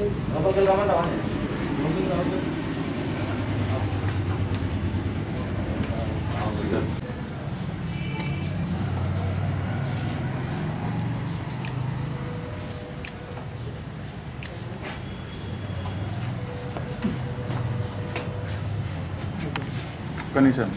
ఒక్క నిమిషం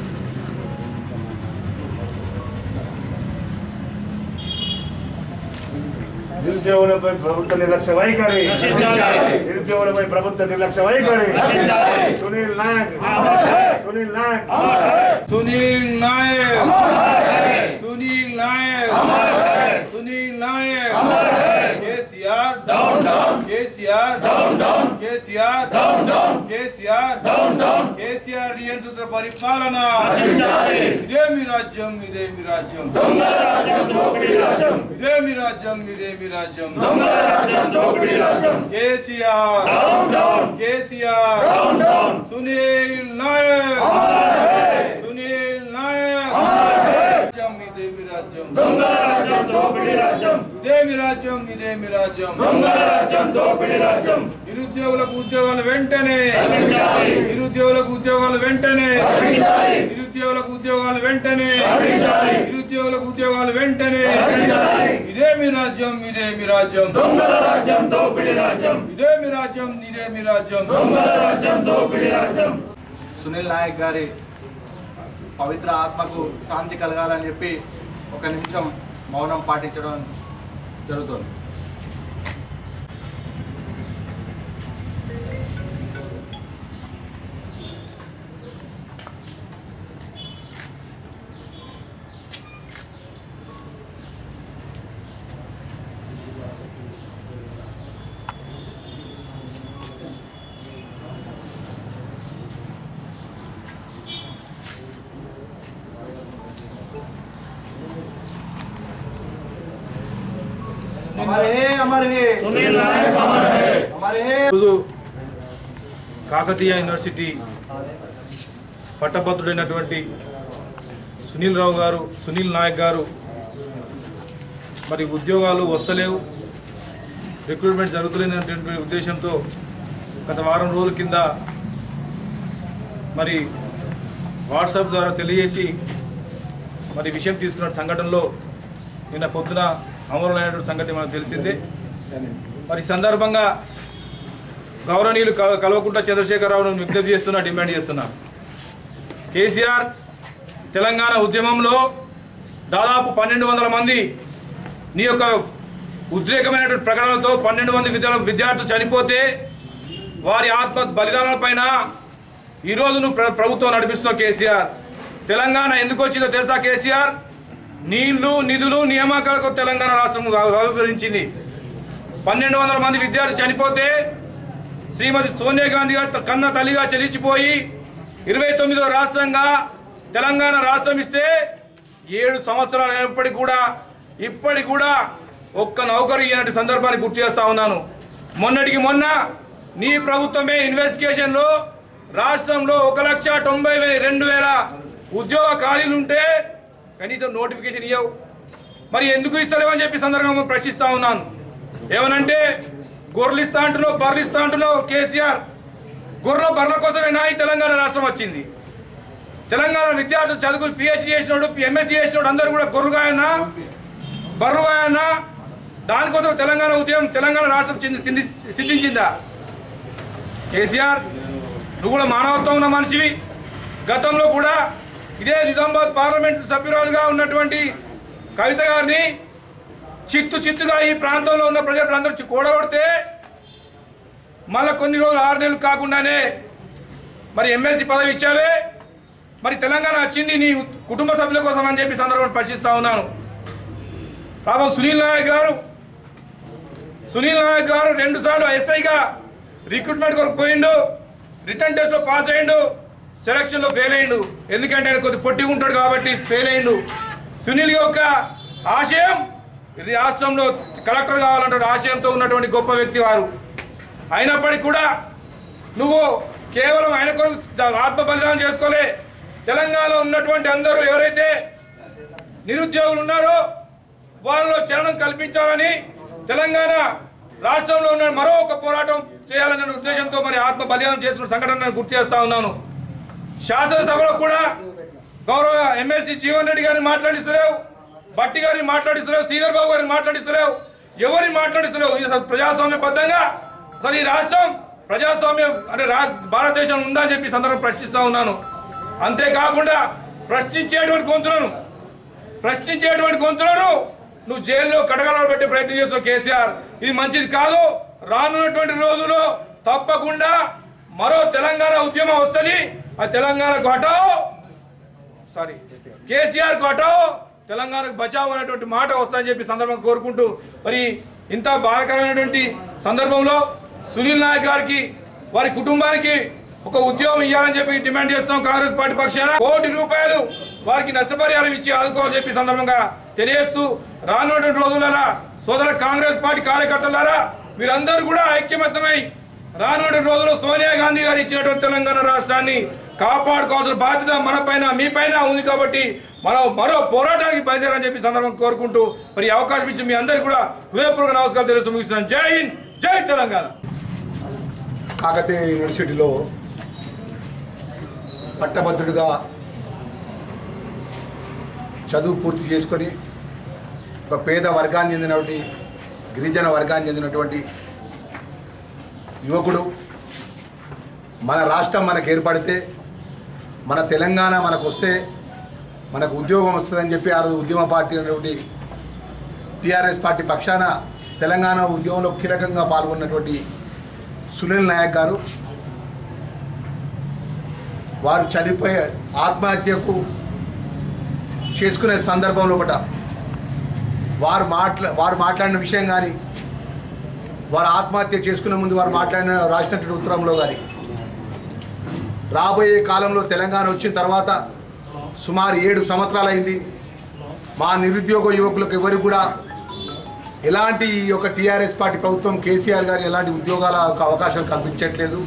నిరుద్యోగులపై ప్రభుత్వ నిర్లక్ష్య వైఖరి నిరుద్యోగులపై ప్రభుత్వ నిర్లక్ష్య వైఖరి Sunil Naik Sunil Naik Sunil Naik Sunil Naik Sunil Naik KCR down down KCR down down KCR down down KCR down down KCR నియంత్రిత పరిపాలన ఇదే మీ రాజ్యం ఇదే మీ రాజ్యం ఇదే మీ రాజ్యం ఇదే మీ రాజ్యం కేసీఆర్ కేసీఆర్ సునీల్ నాయక్ సునీల్ నాయక్ రాజ్యం ఇదే మీ రాజ్యం ఇదే మీ రాజ్యం ఇదే మీ రాజ్యం నిరుద్యోగులకు ఉద్యోగాలు వెంటనే నిరుద్యోగులకు ఉద్యోగాలు వెంటనే నిరుద్యోగులకు ఉద్యోగాలు వెంటనే నిరుద్యోగులకు ఉద్యోగాలు వెంటనే ఇదే మీ రాజ్యం ఇదే మీ రాజ్యం ఇదే మీ రాజ్యం ఇదే మీ రాజ్యం సునీల్ నాయక్ గారి పవిత్ర ఆత్మకు శాంతి కలగాలని చెప్పి ఒక నిమిషం మౌనం పాటించడం జరుగుతుంది हमारे है हमारे है हमारे है ఈరోజు కాకతీయ యూనివర్సిటీ పట్టభద్రుడైనటువంటి సునీల్ రావు గారు సునీల్ నాయక్ గారు మరి ఉద్యోగాలు వస్తలేవు రిక్రూట్మెంట్ జరుగుతులేనటువంటి ఉద్దేశంతో గత వారం రోజుల కింద మరి వాట్సాప్ ద్వారా తెలియజేసి మరి విషయం తీసుకున్న సంఘటనలో నిన్న పొద్దున అమరులైనటువంటి సంగతి మనకు తెలిసిందే మరి ఈ సందర్భంగా గౌరవనీయులు కల- కల్వకుంట్ల చంద్రశేఖరరావును విజ్ఞప్తి చేస్తున్నా డిమాండ్ చేస్తున్నా కేసీఆర్ తెలంగాణ ఉద్యమంలో దాదాపు పన్నెండు వందల మంది నీ యొక్క ఉద్రేకమైనటువంటి ప్రకటనలతో పన్నెండు మంది విద్యా విద్యార్థులు చనిపోతే వారి ఆత్మ బలిదానాల పైన ఈరోజు నువ్వు ప్ర- ప్రభుత్వం నడిపిస్తున్నావు కేసీఆర్ తెలంగాణ ఎందుకు వచ్చిందో తెలుసా కేసీఆర్ నీళ్లు నిధులు నియామకాలకు తెలంగాణ రాష్ట్రం వ్యవహరించింది పన్నెండు వందల మంది విద్యార్థులు చనిపోతే శ్రీమతి సోనియా గాంధీ గారు కన్న తల్లిగా చెల్లించిపోయి ఇరవై తొమ్మిదో రాష్ట్రంగా తెలంగాణ రాష్ట్రం ఇస్తే ఏడు సంవత్సరాలు అయినప్పటికీ కూడా ఇప్పటికి కూడా ఒక్క నౌకరు ఇయ్యనటి సందర్భాన్ని గుర్తు చేస్తా ఉన్నాను మొన్నటికి మొన్న నీ ప్రభుత్వమే ఇన్వెస్టిగేషన్లో రాష్ట్రంలో ఒక లక్ష తొంభై వే- రెండు వేల ఉద్యోగ ఖాళీలు ఉంటే కనీసం నోటిఫికేషన్ ఇవ్వవు మరి ఎందుకు ఇస్తలేవని చెప్పి సందర్భంగా ప్రశ్నిస్తా ఉన్నాను ఏమనంటే గొర్రెలు ఇస్తా అంటున్నావు బర్రెలు ఇస్తా అంటున్నావు కేసీఆర్ గొర్రెల బర్రెల కోసమేనా ఈ తెలంగాణ రాష్ట్రం వచ్చింది తెలంగాణ విద్యార్థులు చదువుకుని పిహెచ్డి చేసినోడు ఎంఎస్సీ చేసినోడు అందరూ కూడా గొర్రెగాయన్నా బర్రుగాయన్నా దానికోసం తెలంగాణ ఉద్యమం తెలంగాణ రాష్ట్రం చింది- చింది- సిద్ధించిందా కేసీఆర్ నువ్వు కూడా మానవత్వం ఉన్న మనిషివి గతంలో కూడా ఇదే నిజామాబాద్ పార్లమెంట్ సభ్యురాలుగా ఉన్నటువంటి కవిత గారిని చిత్తు చిత్తుగా ఈ ప్రాంతంలో ఉన్న ప్రజలందరూ కూడగొడితే మళ్ళీ కొన్ని రోజులు ఆరు నెలలు కాకుండానే మరి ఎమ్మెల్సీ పదవి ఇచ్చావే మరి తెలంగాణ వచ్చింది నీ కుటుంబ సభ్యుల కోసం అని చెప్పి సందర్భంగా ప్రశ్నిస్తా ఉన్నాను పాపం సునీల్ నాయక్ గారు సునీల్ నాయక్ గారు రెండు సార్లు ఎస్ఐగా రిక్రూట్మెంట్ కొరకు పోయిండు రిటర్న్ టెస్ట్లో పాస్ అయ్యిండు సెలక్షన్లో ఫెయిల్ అయ్యిండు ఎందుకంటే ఆయన కొద్ది పొట్టి ఉంటాడు కాబట్టి ఫెయిల్ అయ్యిండు సునీల్ యొక్క ఆశయం ఇది రాష్ట్రంలో కలెక్టర్ కావాలంటే ఆశయంతో ఉన్నటువంటి గొప్ప వ్యక్తి వారు అయినప్పటికీ కూడా నువ్వు కేవలం ఆయన కొరకు ద- ఆత్మ బలిదానం చేసుకోలే తెలంగాణలో ఉన్నటువంటి అందరూ ఎవరైతే నిరుద్యోగులు ఉన్నారో వాళ్ళలో చలనం కల్పించాలని తెలంగాణ రాష్ట్రంలో ఉన్న మరో ఒక పోరాటం చేయాలనే ఉద్దేశంతో మరి ఆత్మ బలిదానం చేసిన సంఘటన గుర్తు చేస్తా ఉన్నాను శాసనసభలో కూడా గౌరవ ఎమ్మెల్సీ జీవన్ రెడ్డి గారిని మాట్లాడిస్తలేవు బట్టి గారిని మాట్లాడిస్తలేవు శ్రీధర్ బాబు గారిని మాట్లాడిస్తలేవు ఎవరిని మాట్లాడిస్తలేవు ఇది అసలు ప్రజాస్వామ్యబద్ధంగా అసలు ఈ రాష్ట్రం ప్రజాస్వామ్యం అంటే రా భారతదేశం ఉందా అని చెప్పి ఈ సందర్భం ప్రశ్నిస్తా ఉన్నాను అంతేకాకుండా ప్రశ్నించేటువంటి గొంతులను ప్రశ్నించేటువంటి గొంతులను నువ్వు జైల్లో కడగలలో పెట్టే ప్రయత్నం చేస్తున్నావు కేసీఆర్ ఇది మంచిది కాదు రానున్నటువంటి రోజుల్లో తప్పకుండా మరో తెలంగాణ ఉద్యమం వస్తుంది ఆ తెలంగాణకు హటావు సారీ కేసీఆర్ కు హటావు తెలంగాణకు బచావు అనేటువంటి మాట వస్తుందని చెప్పి సందర్భం కోరుకుంటూ మరి ఇంత బాధాకరమైనటువంటి సందర్భంలో సునీల్ నాయక్ గారికి వారి కుటుంబానికి ఒక ఉద్యోగం ఇవ్వాలని చెప్పి డిమాండ్ చేస్తున్నాం కాంగ్రెస్ పార్టీ పక్షాన కోటి రూపాయలు వారికి నష్టపరిహారం ఇచ్చి ఆదుకోవాలని చెప్పి సందర్భంగా తెలియజేస్తూ రానున్నటువంటి రోజులలో సోదర కాంగ్రెస్ పార్టీ కార్యకర్తలారా మీరందరూ కూడా ఐక్యమత్తమై రానున్న రోజుల్లో సోనియా గాంధీ గారు ఇచ్చినటువంటి తెలంగాణ రాష్ట్రాన్ని కాపాడుకోవాల్సిన బాధ్యత మన పైన మీ పైన ఉంది కాబట్టి మనం మరో పోరాటానికి బయలుదేరని చెప్పి సందర్భం కోరుకుంటూ మరి ఈ అవకాశం ఇచ్చి మీ అందరికీ కూడా హృదయపూర్వక నమస్కారం తెలుస్తూ ముగిస్తున్నాను జై హింద్ జై తెలంగాణ కాకతీయ యూనివర్సిటీలో పట్టభద్రుడిగా చదువు పూర్తి చేసుకొని ఒక పేద వర్గాన్ని చెందినటువంటి గిరిజన వర్గాన్ని చెందినటువంటి యువకుడు మన రాష్ట్రం మనకు ఏర్పడితే మన తెలంగాణ మనకు వస్తే మనకు ఉద్యోగం వస్తుందని చెప్పి ఆ రోజు ఉద్యమ పార్టీ అనేటువంటి టీఆర్ఎస్ పార్టీ పక్షాన తెలంగాణ ఉద్యమంలో కీలకంగా పాల్గొన్నటువంటి సునీల్ నాయక్ గారు వారు చనిపోయే ఆత్మహత్యకు చేసుకునే సందర్భం లోపల వారు మాట్లా వారు మాట్లాడిన విషయం కానీ వారు ఆత్మహత్య చేసుకునే ముందు వారు మాట్లాడిన రాసినటువంటి ఉత్తరంలో కానీ రాబోయే కాలంలో తెలంగాణ వచ్చిన తర్వాత సుమారు ఏడు సంవత్సరాలు అయింది మా నిరుద్యోగ యువకులకు ఎవరు కూడా ఎలాంటి ఈ యొక్క టీఆర్ఎస్ పార్టీ ప్రభుత్వం కేసీఆర్ గారు ఎలాంటి ఉద్యోగాల అవకాశాలు కల్పించట్లేదు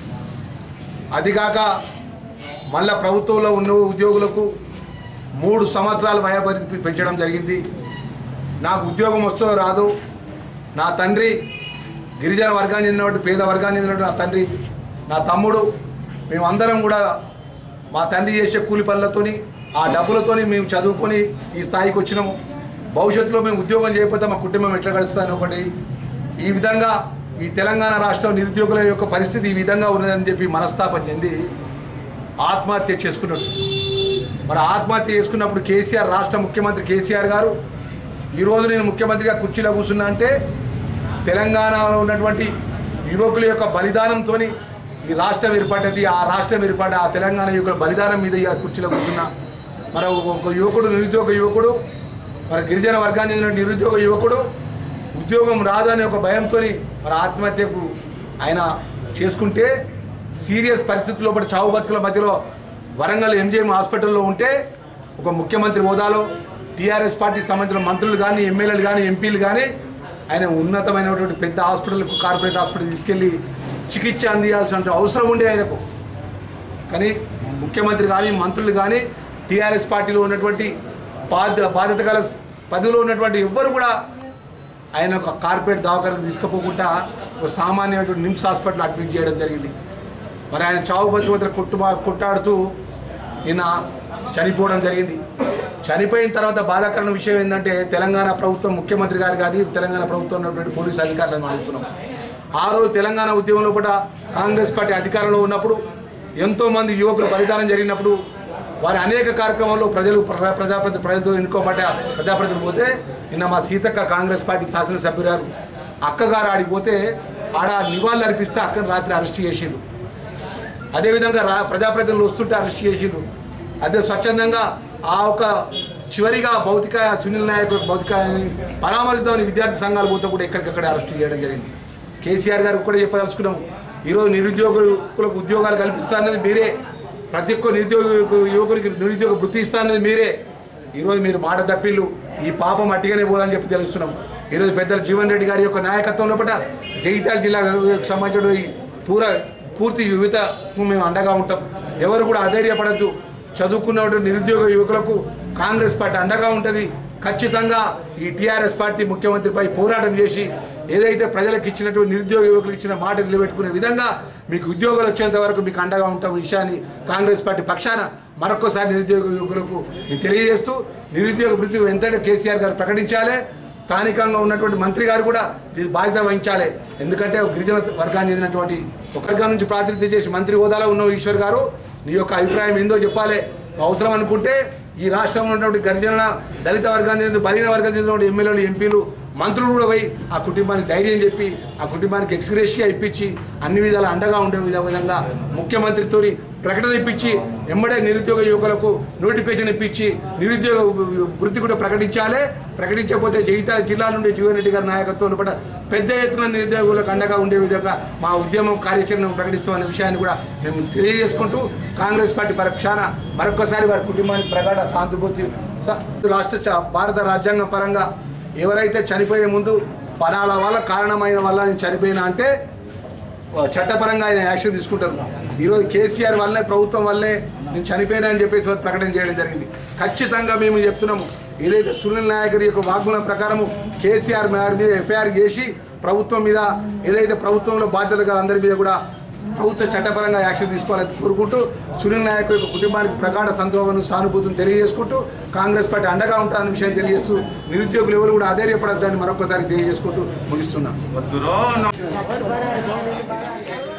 అదిగాక మళ్ళా ప్రభుత్వంలో ఉన్న ఉద్యోగులకు మూడు సంవత్సరాల వయోపరిధి పెంచడం జరిగింది నాకు ఉద్యోగం వస్తుందో రాదో నా తండ్రి గిరిజన వర్గాన్ని చెందినటువంటి పేద వర్గాన్ని చెందినటువంటి నా తండ్రి నా తమ్ముడు మేమందరం కూడా మా తండ్రి చేసే కూలి పనులతోని ఆ డబ్బులతోని మేము చదువుకొని ఈ స్థాయికి వచ్చినాము భవిష్యత్తులో మేము ఉద్యోగం చేయకపోతే మా కుటుంబం ఎట్లా గడుస్తుందని ఒకటి ఈ విధంగా ఈ తెలంగాణ రాష్ట్రం నిరుద్యోగుల యొక్క పరిస్థితి ఈ విధంగా ఉన్నదని చెప్పి మనస్తాపం చెంది ఆత్మహత్య చేసుకున్నాడు మరి ఆత్మహత్య చేసుకున్నప్పుడు కేసీఆర్ రాష్ట్ర ముఖ్యమంత్రి కేసీఆర్ గారు ఈరోజు నేను ముఖ్యమంత్రిగా కుర్చీలో కూర్చున్నా అంటే తెలంగాణలో ఉన్నటువంటి యువకుల యొక్క బలిదానంతో ఈ రాష్ట్రం ఏర్పడ్డది ఆ రాష్ట్రం ఏర్పడ్డ ఆ తెలంగాణ యువకుల బలిదానం మీద ఈ కుర్చీలో కూర్చున్నా మరి ఒక యువకుడు నిరుద్యోగ యువకుడు మరి గిరిజన వర్గానికి చెందిన నిరుద్యోగ యువకుడు ఉద్యోగం రాదని ఒక భయంతో మరి ఆత్మహత్యకు ఆయన చేసుకుంటే సీరియస్ పరిస్థితుల్లో పడి చావు బతుకుల మధ్యలో వరంగల్ ఎంజిఎం హాస్పిటల్లో ఉంటే ఒక ముఖ్యమంత్రి హోదాలో టీఆర్ఎస్ పార్టీకి సంబంధించిన మంత్రులు కానీ ఎమ్మెల్యేలు కానీ ఎంపీలు కానీ ఆయన ఉన్నతమైనటువంటి పెద్ద హాస్పిటల్కు కార్పొరేట్ హాస్పిటల్ తీసుకెళ్ళి చికిత్స అందియాల్సిన అవసరం ఉండే ఆయనకు కానీ ముఖ్యమంత్రి కానీ మంత్రులు కానీ టీఆర్ఎస్ పార్టీలో ఉన్నటువంటి బాధ్య బాధ్యత గల పదవిలో ఉన్నటువంటి ఎవ్వరు కూడా ఆయన ఒక కార్పొరేట్ దవాఖానకు తీసుకుపోకుండా ఒక సామాన్యమైనటువంటి నిమ్స్ హాస్పిటల్ అడ్మిట్ చేయడం జరిగింది మరి ఆయన చావు బతుకు మధ్య కొట్టు కొట్టాడుతూ ఈయన చనిపోవడం జరిగింది చనిపోయిన తర్వాత బాధాకరమైన విషయం ఏంటంటే తెలంగాణ ప్రభుత్వం ముఖ్యమంత్రి గారు కానీ తెలంగాణ ప్రభుత్వం ఉన్నటువంటి పోలీసు అధికారులను అడుగుతున్నాం ఆ రోజు తెలంగాణ ఉద్యమంలో కూడా కాంగ్రెస్ పార్టీ అధికారంలో ఉన్నప్పుడు ఎంతోమంది యువకులు బలిదానం జరిగినప్పుడు వారి అనేక కార్యక్రమాల్లో ప్రజలు ప్ర- ప్రజాప్రతి ప్రజలతో ఎన్నుకోబడ్డ ప్రజాప్రతినిధులు పోతే నిన్న మా సీతక్క కాంగ్రెస్ పార్టీ శాసనసభ్యురాలు అక్కగారు ఆడికి పోతే ఆడ నివాళులు అర్పిస్తే అక్కను రాత్రి అరెస్ట్ చేసిండు అదేవిధంగా రా ప్రజాప్రతినిధులు వస్తుంటే అరెస్ట్ చేసిండు అదే స్వచ్ఛందంగా ఆ ఒక చివరిగా భౌతిక సునీల్ నాయక్ యొక్క భౌతికాయాన్ని పరామర్శిద్దామని విద్యార్థి సంఘాలు పోతే కూడా ఎక్కడికక్కడ అరెస్ట్ చేయడం జరిగింది కేసీఆర్ గారికి కూడా చెప్పదలుచుకున్నాము ఈరోజు నిరుద్యోగులకు ఉద్యోగాలు కల్పిస్తానది మీరే ప్రతి ఒక్క నిరుద్యోగ యువకునికి నిరుద్యోగ వృత్తి ఇస్తానది మీరే ఈరోజు మీరు మాట తప్పిళ్ళు ఈ పాపం అట్టిగానే పోదని చెప్పి తెలుస్తున్నాం ఈరోజు పెద్దలు జీవన్ రెడ్డి గారి యొక్క నాయకత్వం లోపల జగిత్యాల జిల్లాకు సంబంధించిన ఈ పూర పూర్తి యువతకు మేము అండగా ఉంటాం ఎవరు కూడా అధైర్యపడద్దు చదువుకున్నటువంటి నిరుద్యోగ యువకులకు కాంగ్రెస్ పార్టీ అండగా ఉంటుంది ఖచ్చితంగా ఈ టీఆర్ఎస్ పార్టీ ముఖ్యమంత్రిపై పోరాటం చేసి ఏదైతే ప్రజలకు ఇచ్చినటువంటి నిరుద్యోగ యువకులకు ఇచ్చిన మాట నిలబెట్టుకునే విధంగా మీకు ఉద్యోగాలు వచ్చేంత వరకు మీకు అండగా ఉంటాం ఈ విషయాన్ని కాంగ్రెస్ పార్టీ పక్షాన మరొకసారి నిరుద్యోగ యువకులకు నేను తెలియజేస్తూ నిరుద్యోగ వృత్తి వెంటనే కేసీఆర్ గారు ప్రకటించాలి స్థానికంగా ఉన్నటువంటి మంత్రి గారు కూడా దీని బాధ్యత వహించాలి ఎందుకంటే ఒక గిరిజన వర్గానికి చెందినటువంటి ఒక వర్గం నుంచి ప్రాతినిధ్యం చేసి మంత్రి హోదాలో ఉన్న ఈశ్వర్ గారు నీ యొక్క అభిప్రాయం ఏందో చెప్పాలి అవసరం అనుకుంటే ఈ రాష్ట్రంలో ఉన్నటువంటి గిరిజన దళిత వర్గానికి చెందిన బలిన వర్గానికి చెందినటువంటి ఎమ్మెల్యేలు ఎంపీలు మంత్రులు కూడా పోయి ఆ కుటుంబానికి ధైర్యం చెప్పి ఆ కుటుంబానికి ఎక్స్గ్రేషియా ఇప్పించి అన్ని విధాల అండగా ఉండే విధ- విధంగా ముఖ్యమంత్రితో ప్రకటన ఇప్పించి ఎంబడే నిరుద్యోగ యువకులకు నోటిఫికేషన్ ఇప్పించి నిరుద్యోగ వృత్తి కూడా ప్రకటించాలి ప్రకటించకపోతే జగిత్యాల జిల్లా నుండి జీవన్ రెడ్డి గారి నాయకత్వంలో కూడా పెద్ద ఎత్తున నిరుద్యోగులకు అండగా ఉండే విధంగా మా ఉద్యమం కార్యాచరణ ప్రకటిస్తామనే విషయాన్ని కూడా మేము తెలియజేసుకుంటూ కాంగ్రెస్ పార్టీ పక్షాన మరొకసారి వారి కుటుంబానికి ప్రగాఢ సానుభూతి స- రాష్ట్ర చ- భారత రాజ్యాంగ పరంగా ఎవరైతే చనిపోయే ముందు పలానా వల్ల కారణమైన వల్ల నేను చనిపోయినా అంటే చట్టపరంగా ఆయన యాక్షన్ తీసుకుంటారు ఈరోజు కేసీఆర్ వల్లే ప్రభుత్వం వల్లే నేను చనిపోయినా అని చెప్పేసి వారు ప్రకటన చేయడం జరిగింది ఖచ్చితంగా మేము చెప్తున్నాము ఏదైతే సునీల్ నాయక్ యొక్క వాగ్మూలం ప్రకారము కేసీఆర్ గారి మీద ఎఫ్ఐఆర్ చేసి ప్రభుత్వం మీద ఏదైతే ప్రభుత్వంలో బాధ్యత గల అందరి మీద కూడా ప్రభుత్వ చట్టపరంగా యాక్షన్ తీసుకోవాలని కోరుకుంటూ సునీల్ నాయక్ యొక్క కుటుంబానికి ప్రగాఢ సంతోషం సానుభూతిని తెలియజేసుకుంటూ కాంగ్రెస్ పార్టీ అండగా ఉంటారన్న విషయం తెలియజేస్తూ నిరుద్యోగులు ఎవరు కూడా అధైర్యపడద్దని మరొకసారి తెలియజేసుకుంటూ ముగిస్తున్నాం వద్దురో